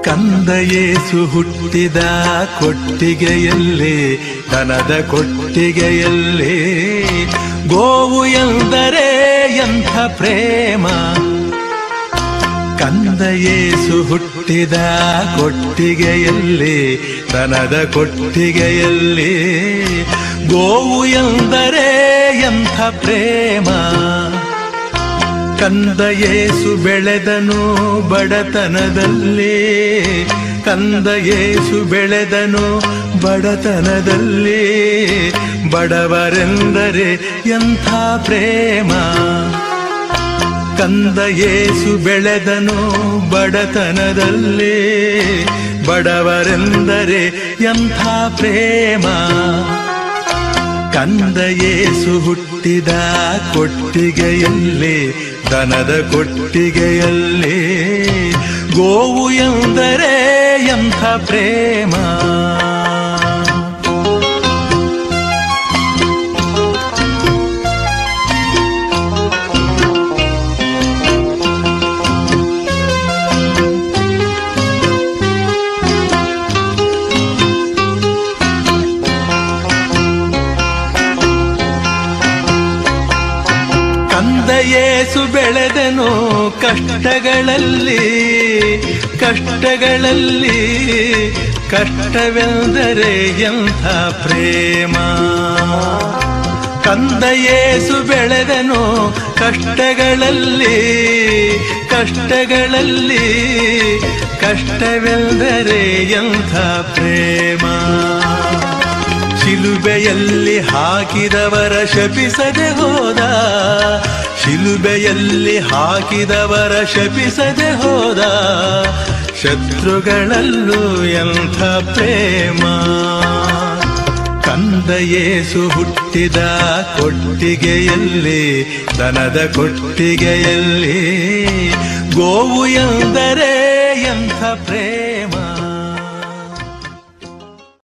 ಕಂದ ಏಸು ಹುಟ್ಟಿದ ಕೊಟ್ಟಿಗೆಯಲ್ಲಿ ದನದ ಕೊಟ್ಟಿಗೆಯಲ್ಲಿ ಗೋವು ಎಂದರೆ ಎಂಥ ಪ್ರೇಮ ಕಂದ ಏಸು ಹುಟ್ಟಿದ ಕೊಟ್ಟಿಗೆಯಲ್ಲಿ ದನದ ಕೊಟ್ಟಿಗೆಯಲ್ಲಿ ಗೋವು ಎಂದರೆ ಎಂಥ ಪ್ರೇಮ ಕಂದ ಏಸು ಬೆಳೆದನು ಬಡತನದಲ್ಲಿ ಕಂದ ಏಸು ಬೆಳೆದನು ಬಡತನದಲ್ಲಿ ಬಡವರೆಂದರೆ ಎಂಥ ಪ್ರೇಮ ಕಂದ ಏಸು ಬೆಳೆದನು ಬಡತನದಲ್ಲಿ ಬಡವರೆಂದರೆ ಎಂಥ ಪ್ರೇಮ ಕಂದ ಏಸು ಹುಟ್ಟಿದ ಕೊಟ್ಟಿಗೆಯಲ್ಲಿ ದನದ ಕೊಟ್ಟಿಗೆಯಲ್ಲಿ ಗೋವು ಎಂದರೆ ಎಂಥ ಪ್ರೇಮ ಕಂದ ಏಸು ಬೆಳೆದನು ಕಷ್ಟಗಳಲ್ಲಿ ಕಷ್ಟಗಳಲ್ಲಿ ಕಷ್ಟವೆಂದರೆ ಎಂಥ ಪ್ರೇಮ ಕಂದ ಏಸು ಬೆಳೆದನು ಕಷ್ಟಗಳಲ್ಲಿ ಕಷ್ಟಗಳಲ್ಲಿ ಕಷ್ಟವೆಂದರೆ ಎಂಥ ಪ್ರೇಮ ಶಿಲುಬೆಯಲ್ಲಿ ಹಾಕಿದವರ ಶಪಿಸದೆ ಹೋದ ಶಿಲುಬೆಯಲ್ಲಿ ಹಾಕಿದವರ ಶಪಿಸದೆ ಹೋದ ಶತ್ರುಗಳಲ್ಲೂ ಎಂಥ ಪ್ರೇಮ ಕಂದ ಏಸು ಹುಟ್ಟಿದ ಕೊಟ್ಟಿಗೆಯಲ್ಲಿ ದನದ ಕೊಟ್ಟಿಗೆಯಲ್ಲಿ ಗೋವು ಎಂದರೆ ಎಂಥ ಪ್ರೇಮ